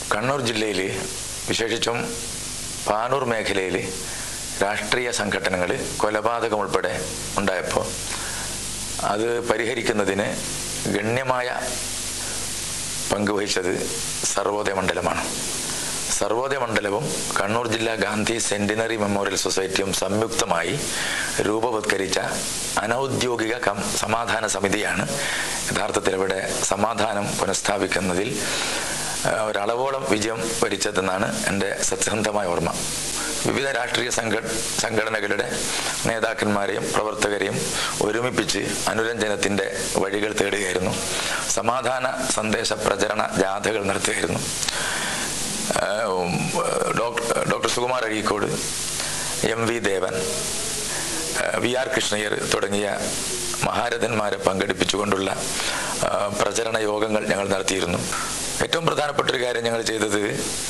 കണ്ണൂർ ജില്ലയിൽ വിശേഷിച്ചും പാനൂർ മേഖലയിൽ രാഷ്ട്രീയ സംഘടനകൾ കൊലപാതകം ഉൾപ്പെടെ ഉണ്ടായപ്പോൾ അത് പരിഹരിക്കുന്നതിന് ഗണ്യമായ പങ്കുവഹിച്ചത് സർവോദയ മണ്ഡലമാണ് സർവോദയ മണ്ഡലവും കണ്ണൂർ ജില്ലാ ഗാന്ധി സെന്റിനറി മെമ്മോറിയൽ സൊസൈറ്റിയും സംയുക്തമായി രൂപവത്കരിച്ച അനൗദ്യോഗിക കം സമാധാന സമിതിയാണ് യഥാർത്ഥത്തിൽ ഇവിടെ സമാധാനം പുനഃസ്ഥാപിക്കുന്നതിൽ ആ, ഒരളവോളം വിജയം വരിച്ചതെന്നാണ് എൻ്റെ സത്യസന്ധമായ ഓർമ്മ വിവിധ രാഷ്ട്രീയ സംഘ സംഘടനകളുടെ നേതാക്കന്മാരെയും പ്രവർത്തകരെയും ഒരുമിപ്പിച്ച് അനുരഞ്ജനത്തിൻ്റെ വഴികൾ തേടുകയായിരുന്നു സമാധാന സന്ദേശ പ്രചരണ ജാഥകൾ നടത്തുകയായിരുന്നു ആഹ് doctor doctor Sukumar Azhikode M V Devan ആഹ് വി ആർ കൃഷ്ണയ്യർ തുടങ്ങിയ മഹാരഥന്മാരെ പങ്കെടുപ്പിച്ചുകൊണ്ടുള്ള ആഹ് പ്രചരണ യോഗങ്ങൾ ഞങ്ങൾ നടത്തിയിരുന്നു ഏറ്റവും പ്രധാനപ്പെട്ട ഒരു കാര്യം ഞങ്ങൾ ചെയ്തത്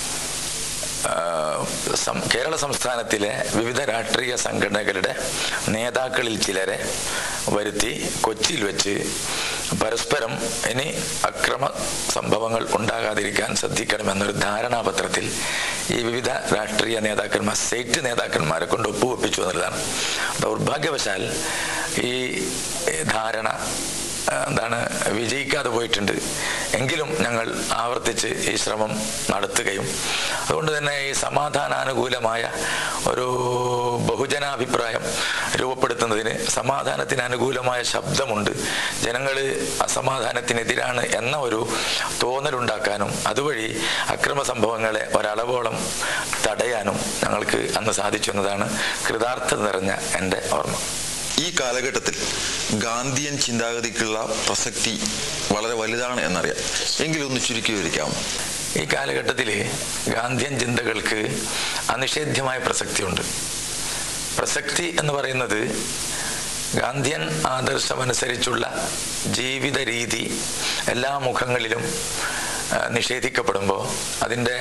ആഹ് സം- കേരള സംസ്ഥാനത്തിലെ വിവിധ രാഷ്ട്രീയ സംഘടനകളുടെ നേതാക്കളിൽ ചിലരെ വരുത്തി കൊച്ചിയിൽ വെച്ച് പരസ്പരം ഇനി അക്രമ സംഭവങ്ങൾ ഉണ്ടാകാതിരിക്കാൻ ശ്രദ്ധിക്കണമെന്നൊരു ധാരണാപത്രത്തിൽ ഈ വിവിധ രാഷ്ട്രീയ നേതാക്കന്മാർ സ്റ്റേറ്റ് നേതാക്കന്മാരെ കൊണ്ട് ഒപ്പുവെപ്പിച്ചു എന്നുള്ളതാണ് ദൗർഭാഗ്യവശാൽ ഈ ധാരണ ആ, എന്താണ് വിജയിക്കാതെ പോയിട്ടുണ്ട് എങ്കിലും ഞങ്ങൾ ആവർത്തിച്ച് ഈ ശ്രമം നടത്തുകയും അതുകൊണ്ട് തന്നെ ഈ സമാധാനാനുകൂലമായ ഒരു ബഹുജനാഭിപ്രായം രൂപപ്പെടുത്തുന്നതിന് സമാധാനത്തിന് അനുകൂലമായ ശബ്ദമുണ്ട് ജനങ്ങൾ അസമാധാനത്തിനെതിരാണ് എന്ന ഒരു തോന്നലുണ്ടാക്കാനും അതുവഴി അക്രമ സംഭവങ്ങളെ ഒരളവോളം തടയാനും ഞങ്ങൾക്ക് അന്ന് സാധിച്ചു എന്നതാണ് കൃതാർത്ഥത നിറഞ്ഞ എൻ്റെ ഓർമ്മ ഈ കാലഘട്ടത്തിൽ ഗാന്ധിയൻ ചിന്താഗതിക്കുള്ള പ്രസക്തി വളരെ വലുതാണ് എന്നറിയാം എങ്കിലും ഒന്ന് ചുരുക്കി വിവരിക്കാം ഈ കാലഘട്ടത്തിൽ ഗാന്ധിയൻ ചിന്തകൾക്ക് അനിഷേധ്യമായ പ്രസക്തിയുണ്ട് പ്രസക്തി എന്ന് പറയുന്നത് ഗാന്ധിയൻ ആദർശമനുസരിച്ചുള്ള ജീവിത രീതി എല്ലാ മുഖങ്ങളിലും ആ, നിഷേധിക്കപ്പെടുമ്പോൾ അതിൻ്റെ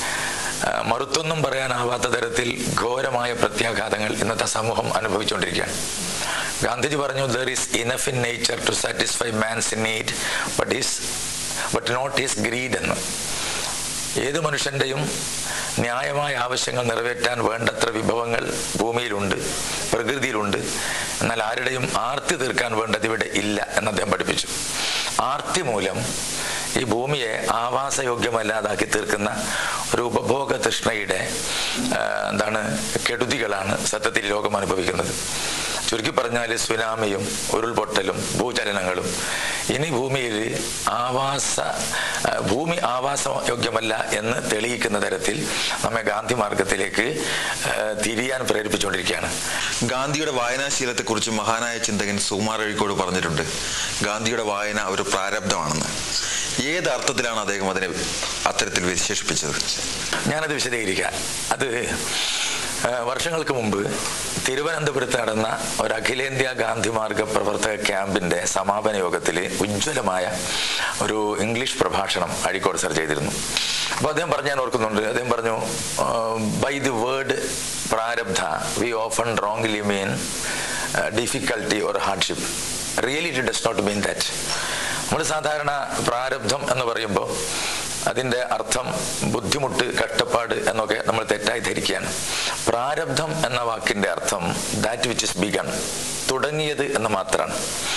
ആ, മറുത്തൊന്നും പറയാനാവാത്ത തരത്തിൽ ഘോരമായ പ്രത്യാഘാതങ്ങൾ ഇന്നത്തെ സമൂഹം അനുഭവിച്ചുകൊണ്ടിരിക്കുകയാണ് ഗാന്ധിജി പറഞ്ഞു there is enough in nature to satisfy man's need but is but not is greed എന്ന് ഏത് മനുഷ്യന്റെയും ന്യായമായ ആവശ്യങ്ങൾ നിറവേറ്റാൻ വേണ്ടത്ര വിഭവങ്ങൾ ഭൂമിയിലുണ്ട് പ്രകൃതിയിലുണ്ട് എന്നാൽ ആരുടെയും ആർത്തി തീർക്കാൻ വേണ്ടത് ഇവിടെ ഇല്ല എന്ന് അദ്ദേഹം പഠിപ്പിച്ചു ആർത്തി മൂലം ഈ ഭൂമിയെ ആവാസയോഗ്യമല്ലാതാക്കി തീർക്കുന്ന ഒരു ഉപഭോഗ തൃഷ്ണയുടെ ആ, എന്താണ് കെടുതികളാണ് സത്യത്തിൽ ലോകം അനുഭവിക്കുന്നത് ചുരുക്കി പറഞ്ഞാൽ സുനാമിയും ഉരുൾപൊട്ടലും ഭൂചലനങ്ങളും ഇനി ഭൂമിയിൽ ആവാസ ആ, ഭൂമി ആവാസയോഗ്യമല്ല എന്ന് തെളിയിക്കുന്ന തരത്തിൽ നമ്മെ ഗാന്ധി മാർഗത്തിലേക്ക് ആ, തിരിയാൻ പ്രേരിപ്പിച്ചുകൊണ്ടിരിക്കുകയാണ് ഗാന്ധിയുടെ വായനാശീലത്തെക്കുറിച്ച് മഹാനായ ചിന്തകൻ സുകുമാർ അഴീക്കോട് പറഞ്ഞിട്ടുണ്ട് ഗാന്ധിയുടെ വായന ഒരു പ്രാരബ്ധമാണെന്ന് ഏത് അർത്ഥത്തിലാണ് അദ്ദേഹം അതിനെ അത്തരത്തിൽ വിശേഷിപ്പിച്ചത് ഞാനത് വിശദീകരിക്കാം അത് ആ, വർഷങ്ങൾക്ക് മുമ്പ് തിരുവനന്തപുരത്ത് നടന്ന ഒരു അഖിലേന്ത്യാ ഗാന്ധി മാർഗ പ്രവർത്തക ക്യാമ്പിന്റെ സമാപന യോഗത്തിൽ ഉജ്ജ്വലമായ ഒരു ഇംഗ്ലീഷ് പ്രഭാഷണം അഴീക്കോട് സർ ചെയ്തിരുന്നു അപ്പോൾ അദ്ദേഹം പറഞ്ഞ് ഞാൻ ഓർക്കുന്നുണ്ട് അദ്ദേഹം പറഞ്ഞു by the word prarabdha we often wrongly mean difficulty or hardship really it does not mean that നമ്മൾ സാധാരണ പ്രാരബ്ധം എന്ന് പറയുമ്പോൾ അതിൻ്റെ അർത്ഥം ബുദ്ധിമുട്ട് കഷ്ടപ്പാട് എന്നൊക്കെ നമ്മൾ തെറ്റായി ധരിക്കുകയാണ് പ്രാരബ്ധം എന്ന വാക്കിന്റെ അർത്ഥം ദാറ്റ് വിച്ച് ഇസ് ബിഗൺ തുടങ്ങിയത് എന്ന് മാത്രമാണ്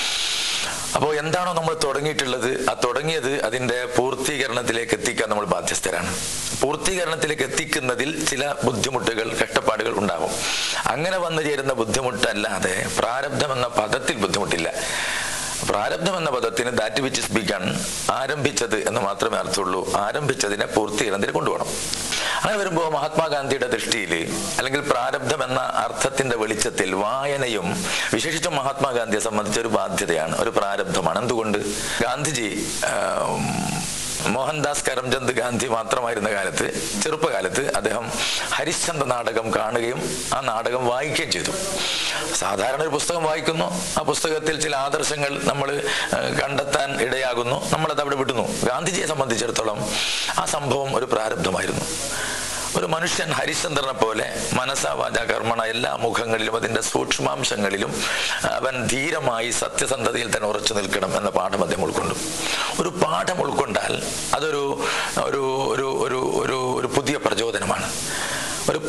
അപ്പോൾ എന്താണോ നമ്മൾ തുടങ്ങിയിട്ടുള്ളത് ആ തുടങ്ങിയത് അതിന്റെ പൂർത്തീകരണത്തിലേക്ക് എത്തിക്കാൻ നമ്മൾ ബാധ്യസ്ഥരാണ് പൂർത്തീകരണത്തിലേക്ക് എത്തിക്കുന്നതിൽ ചില ബുദ്ധിമുട്ടുകൾ കഷ്ടപ്പാടുകൾ ഉണ്ടാവും അങ്ങനെ വന്നു ചേരുന്ന ബുദ്ധിമുട്ടല്ലാതെ പ്രാരബ്ധം എന്ന പദത്തിൽ ബുദ്ധിമുട്ടില്ല പ്രാരബ്ധം എന്ന പദത്തിന് ദാറ്റ് വിച്ച് ഇസ് ബിഗൺ ആരംഭിച്ചത് എന്ന് മാത്രമേ അർത്ഥമുള്ളൂ ആരംഭിച്ചതിനെ പൂർത്തീകരണത്തിൽ കൊണ്ടുപോകണം അങ്ങനെ വരുമ്പോൾ മഹാത്മാഗാന്ധിയുടെ ദൃഷ്ടിയിൽ അല്ലെങ്കിൽ പ്രാരബ്ധം എന്ന അർത്ഥത്തിന്റെ വെളിച്ചത്തിൽ വായനയും വിശേഷിച്ചും മഹാത്മാഗാന്ധിയെ സംബന്ധിച്ച ഒരു ബാധ്യതയാണ് ഒരു പ്രാരബ്ധമാണ് എന്തുകൊണ്ട് ഗാന്ധിജി ആം, മോഹൻദാസ് കരംചന്ദ് ഗാന്ധി മാത്രമായിരുന്ന കാലത്ത് ചെറുപ്പകാലത്ത് അദ്ദേഹം ഹരിശ്ചന്ദ്ര നാടകം കാണുകയും ആ നാടകം വായിക്കുകയും ചെയ്തു സാധാരണ ഒരു പുസ്തകം വായിക്കുന്നു ആ പുസ്തകത്തിൽ ചില ആദർശങ്ങൾ നമ്മൾ കണ്ടെത്താൻ ഇടയാകുന്നു നമ്മളത് അവിടെ വിടുന്നു ഗാന്ധിജിയെ സംബന്ധിച്ചിടത്തോളം ആ സംഭവം ഒരു പ്രാരബ്ധമായിരുന്നു ഒരു മനുഷ്യൻ ഹരിശ്ചന്ദ്രനെ പോലെ മനസ്സാ വാച കർമ്മണ എല്ലാ മുഖങ്ങളിലും അതിന്റെ സൂക്ഷ്മാംശങ്ങളിലും അവൻ ധീരമായി സത്യസന്ധതയിൽ തന്നെ ഉറച്ചു നിൽക്കണം എന്ന പാഠം അദ്ദേഹം ഉൾക്കൊണ്ടു ഒരു പാഠം ഉൾക്കൊണ്ടാൽ അതൊരു ഒരു ഒരു ഒരു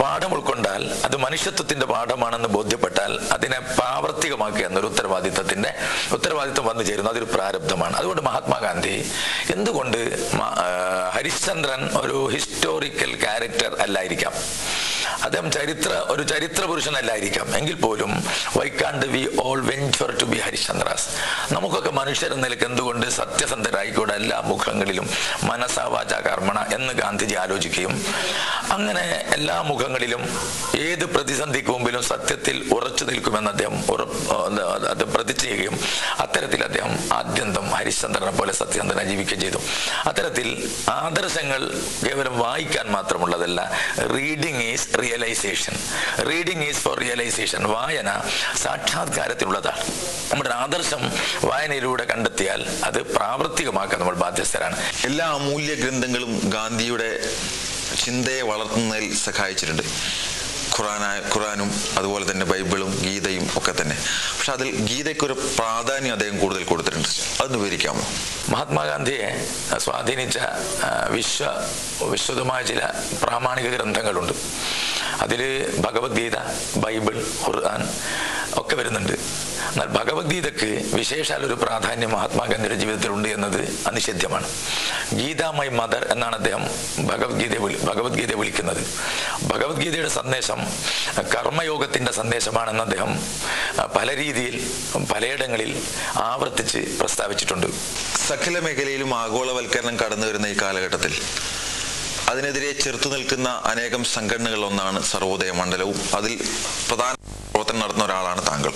പാഠം ഉൾക്കൊണ്ടാൽ അത് മനുഷ്യത്വത്തിന്റെ പാഠമാണെന്ന് ബോധ്യപ്പെട്ടാൽ അതിനെ പ്രാവർത്തികമാക്കുക എന്നൊരു ഉത്തരവാദിത്തത്തിന്റെ ഉത്തരവാദിത്തം വന്നു ചേരുന്നു അതൊരു പ്രാരബ്ധമാണ് അതുകൊണ്ട് മഹാത്മാഗാന്ധി എന്തുകൊണ്ട് മ- ആ, ഹരിശ്ചന്ദ്രൻ ഒരു ഹിസ്റ്റോറിക്കൽ ക്യാരക്ടർ അല്ലായിരിക്കാം അദ്ദേഹം ചരിത്ര ഒരു ചരിത്ര പുരുഷനല്ലായിരിക്കാം എങ്കിൽ പോലും why can't we all venture to be Harishchandras നമുക്കൊക്കെ മനുഷ്യരെന്ന നിലയ്ക്ക് എന്തുകൊണ്ട് സത്യസന്ധരായിക്കൂടെ എല്ലാ മുഖങ്ങളിലും മനസാവാച കർമ്മണ എന്ന് ഗാന്ധിജി ആലോചിക്കുകയും അങ്ങനെ എല്ലാ മുഖങ്ങളിലും ഏത് പ്രതിസന്ധിക്ക് മുമ്പിലും സത്യത്തിൽ ഉറച്ചു നിൽക്കുമെന്ന് അദ്ദേഹം ഉറപ്പ് അത് പ്രതിജ്ഞ ചെയ്യുകയും അത്തരത്തിൽ അദ്ദേഹം ആദ്യന്തം ഹരിശ്ചന്ദ്രനെ പോലെ സത്യസന്ധനായി ജീവിക്കുകയും ചെയ്തു അത്തരത്തിൽ ആദർശങ്ങൾ കേവലം വായിക്കാൻ മാത്രമുള്ളതല്ല reading is realisation reading is for realisation വായന സാക്ഷാത്കാരത്തിനുള്ളതാണ് നമ്മുടെ ആദർശം വായനയിലൂടെ കണ്ടെത്തിയാൽ അത് പ്രാവർത്തികമാക്കാൻ നമ്മൾ ബാധ്യസ്ഥരാണ് എല്ലാ അമൂല്യ ഗ്രന്ഥങ്ങളും ഗാന്ധിയുടെ ചിന്തയെ വളർത്തുന്നതിൽ സഹായിച്ചിട്ടുണ്ട് ഖുറാനായ ഖുറാനും അതുപോലെ തന്നെ ബൈബിളും ഗീതയും ഒക്കെ തന്നെ പക്ഷെ അതിൽ ഗീതയ്ക്കൊരു പ്രാധാന്യം അദ്ദേഹം കൂടുതൽ കൊടുത്തിട്ടുണ്ട് അതൊന്ന് വിവരിക്കാമോ മഹാത്മാഗാന്ധിയെ സ്വാധീനിച്ച ആ, വിശ്വ വിശ്വതമായ ചില പ്രാമാണിക ഗ്രന്ഥങ്ങളുണ്ട് അതിൽ ഭഗവത്ഗീത ബൈബിൾ ഖുർആൻ ഒക്കെ വരുന്നുണ്ട് എന്നാൽ ഭഗവത്ഗീതക്ക് വിശേഷാൽ ഒരു പ്രാധാന്യം മഹാത്മാഗാന്ധിയുടെ ജീവിതത്തിലുണ്ട് എന്നത് അനിഷേധ്യമാണ് ഗീതാമൈ മദർ എന്നാണ് അദ്ദേഹം ഭഗവത്ഗീതയെ വിളി ഭഗവത്ഗീതയെ വിളിക്കുന്നത് ഭഗവത്ഗീതയുടെ സന്ദേശം കർമ്മയോഗത്തിന്റെ സന്ദേശമാണെന്ന് അദ്ദേഹം ആ, പല രീതിയിൽ പലയിടങ്ങളിൽ ആവർത്തിച്ച് പ്രസ്താവിച്ചിട്ടുണ്ട് സകല മേഖലയിലും ആഗോളവൽക്കരണം കടന്നു വരുന്ന ഈ കാലഘട്ടത്തിൽ അതിനെതിരെ ചെറുത്തു നിൽക്കുന്ന അനേകം സംഘടനകൾ ഒന്നാണ് സർവോദയ മണ്ഡലവും അതിൽ പ്രധാന പ്രവർത്തനം നടത്തുന്ന ഒരാളാണ് താങ്കൾ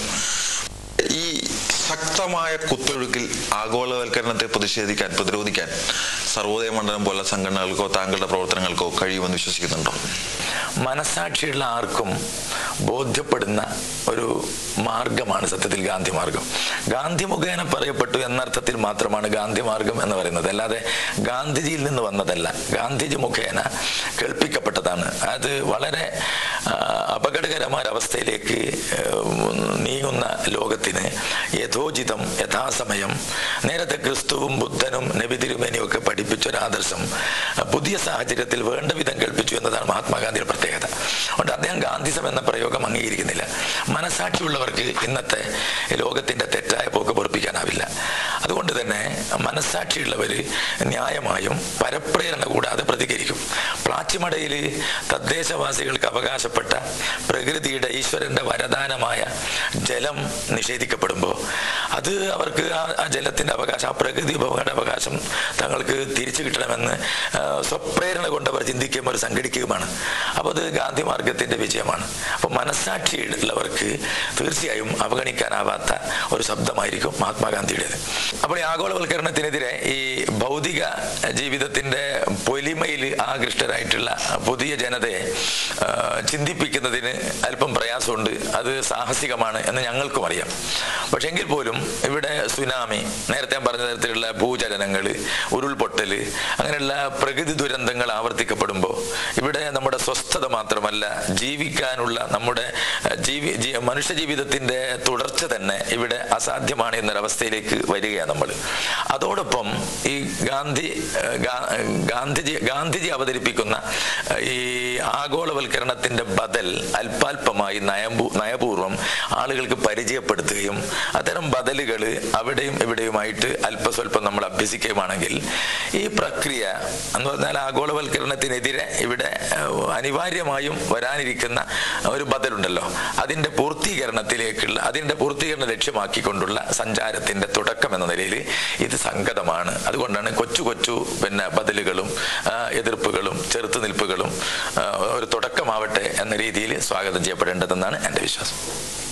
ഈ ശക്തമായ കുത്തൊഴുക്കിൽ ആഗോളവൽക്കരണത്തെ പ്രതിഷേധിക്കാൻ പ്രതിരോധിക്കാൻ സർവോദയ മണ്ഡലം പോലുള്ള സംഘടനകൾക്കോ താങ്കളുടെ പ്രവർത്തനങ്ങൾക്കോ കഴിയുമെന്ന് വിശ്വസിക്കുന്നുണ്ടോ മനസാക്ഷിയുള്ള ആർക്കും ബോധ്യപ്പെടുന്ന ഒരു മാർഗമാണ് സത്യത്തിൽ ഗാന്ധി മാർഗം ഗാന്ധി മുഖേന പറയപ്പെട്ടു എന്നർത്ഥത്തിൽ മാത്രമാണ് ഗാന്ധി മാർഗം എന്ന് പറയുന്നത് അല്ലാതെ ഗാന്ധിജിയിൽ നിന്ന് വന്നതല്ല ഗാന്ധിജി മുഖേന കേൾപ്പിക്കപ്പെട്ടതാണ് അത് വളരെ ആ, അപകടകരമായ ഒരവസ്ഥയിലേക്ക് ആ, നീങ്ങുന്ന ലോകത്തിന് യഥോചിതം യഥാസമയം നേരത്തെ ക്രിസ്തുവും ബുദ്ധനും നബി തിരുമേനിയും ഒക്കെ പഠിപ്പിച്ച ഒരു ആദർശം ആ, പുതിയ സാഹചര്യത്തിൽ വേണ്ട വിധം കേൾപ്പിച്ചു എന്നതാണ് മഹാത്മാഗാന്ധിയുടെ പ്രത്യേകത അതുകൊണ്ട് അദ്ദേഹം ഗാന്ധിസം എന്ന പ്രയോഗം അംഗീകരിക്കുന്നില്ല മനസാക്ഷിയുള്ളവർക്ക് ഇന്നത്തെ ലോകത്തിന്റെ തെറ്റായ പോക്ക് പൊറപ്പിക്കാനാവില്ല അതുകൊണ്ട് തന്നെ മനസാക്ഷിയുള്ളവർ ന്യായമായും പരപ്രേരണ കൂടാതെ പ്രതികരിക്കും പ്ലാച്ചിമടയിൽ തദ്ദേശവാസികൾക്ക് അവകാശപ്പെട്ട പ്രകൃതിയുടെ ഈശ്വരന്റെ വരദാനമായ ജലം നിഷേധിക്കപ്പെടുമ്പോൾ അത് അവർക്ക് ആ ആ ജലത്തിന്റെ അവകാശം ആ പ്രകൃതി വിഭവങ്ങളുടെ അവകാശം തങ്ങൾക്ക് തിരിച്ചു കിട്ടണമെന്ന് ആ, സ്വപ്രേരണ കൊണ്ട് അവർ ചിന്തിക്കുകയും അവർ സംഘടിക്കുകയുമാണ് അപ്പോൾ അത് ഗാന്ധി മാർഗത്തിന്റെ വിജയമാണ് അപ്പോൾ മനസ്സാക്ഷിയുള്ളവർക്ക് തീർച്ചയായും അവഗണിക്കാനാവാത്ത ഒരു ശബ്ദമായിരിക്കും മഹാത്മാഗാന്ധിയുടേത് അപ്പോൾ ഈ ആഗോളവൽക്കരണത്തിനെതിരെ ഈ ഭൗതിക ജീവിതത്തിന്റെ പൊലിമയിൽ ആകൃഷ്ടരായിട്ടുള്ള പുതിയ ജനതയെ ആ, ചിന്തിപ്പിക്കുന്നതിന് അല്പം പ്രയാസമുണ്ട് അത് സാഹസികമാണ് എന്ന് ഞങ്ങൾക്കും അറിയാം പക്ഷെ എങ്കിൽ പോലും ഇവിടെ സുനാമി നേരത്തെ ഞാൻ പറഞ്ഞ തരത്തിലുള്ള ഭൂചലനങ്ങൾ ഉരുൾപൊട്ടൽ അങ്ങനെയുള്ള പ്രകൃതി ദുരന്തങ്ങൾ ആവർത്തിക്കപ്പെടുമ്പോൾ ഇവിടെ നമ്മുടെ സ്വസ്ഥത മാത്രമല്ല ജീവിക്കാനുള്ള നമ്മുടെ അഹ്, ജീവി ജീ- മനുഷ്യ ജീവിതത്തിന്റെ തുടർച്ച തന്നെ ഇവിടെ അസാധ്യമാണ് എന്നൊരവസ്ഥയിലേക്ക് വരികയാണ് നമ്മൾ അതോടൊപ്പം ഈ ഗാന്ധി അഹ്, ഗാ- ഗാന്ധിജി ഗാന്ധിജി അവതരിപ്പിക്കുന്ന അഹ്, ഈ ആഗോളവൽക്കരണത്തിന്റെ ബദൽ അല്പാൽപമായി നയപൂ നയപൂർവ്വം ആളുകൾക്ക് പരിചയപ്പെടുത്തുകയും അത്തരം ബദലുകൾ അവിടെയും ഇവിടെയുമായിട്ട് അല്പസ്വല്പം നമ്മൾ അഭ്യസിക്കുകയുമാണെങ്കിൽ ഈ പ്രക്രിയ എന്ന് പറഞ്ഞാൽ ആഗോളവൽക്കരണത്തിനെതിരെ ഇവിടെ ഏഹ്, അനിവാര്യമായും വരാനിരിക്കുന്ന ഒരു ബദലുണ്ടല്ലോ അതിന്റെ പൂർത്തീകരണത്തിലേക്കുള്ള അതിന്റെ പൂർത്തീകരണം ലക്ഷ്യമാക്കിക്കൊണ്ടുള്ള സഞ്ചാരത്തിന്റെ തുടക്കം എന്ന നിലയിൽ ഇത് സംഗതമാണ് അതുകൊണ്ടാണ് കൊച്ചു കൊച്ചു പിന്നെ ബദലുകളും ആ, എതിർപ്പുകളും ചെറുത്തുനിൽപ്പുകളും ആ, ഒരു തുടക്കമാവട്ടെ എന്ന രീതിയിൽ സ്വാഗതം ചെയ്യപ്പെടേണ്ടതെന്നാണ് എൻ്റെ വിശ്വാസം